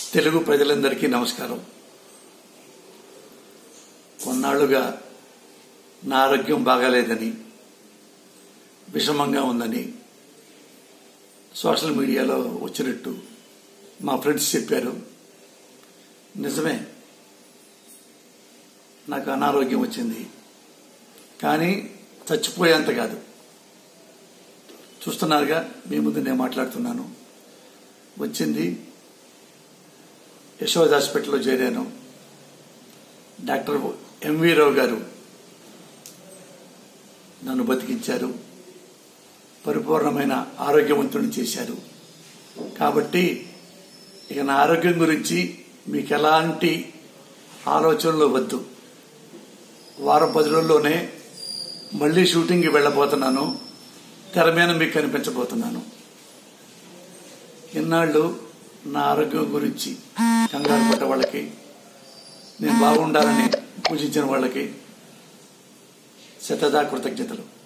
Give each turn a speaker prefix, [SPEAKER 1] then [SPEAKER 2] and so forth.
[SPEAKER 1] తెలుగు ప్రజలందరికీ నమస్కారం కొన్నాళ్లుగా నా ఆరోగ్యం బాగాలేదని విషమంగా ఉందని సోషల్ మీడియాలో వచ్చినట్టు మా ఫ్రెండ్స్ చెప్పారు నిజమే నాకు అనారోగ్యం వచ్చింది కానీ చచ్చిపోయేంత కాదు చూస్తున్నారుగా మీ ముందు నేను మాట్లాడుతున్నాను వచ్చింది యశోద్ హాస్పిటల్లో చేరాను డాక్టర్ ఎంవి రావు గారు నన్ను బతికించారు పరిపూర్ణమైన ఆరోగ్యవంతుడిని చేశారు కాబట్టి ఇక నా ఆరోగ్యం గురించి మీకు ఎలాంటి ఆలోచనలు వద్దు వారం పది రోజుల్లోనే మళ్ళీ షూటింగ్కి వెళ్ళబోతున్నాను తెర మీద మీకు కనిపించబోతున్నాను ఇన్నాళ్ళు నా ఆరోగ్యం గురించి కంగారు పడ్డ వాళ్ళకి నేను బాగుండాలని పూజించిన వాళ్ళకి శతదా కృతజ్ఞతలు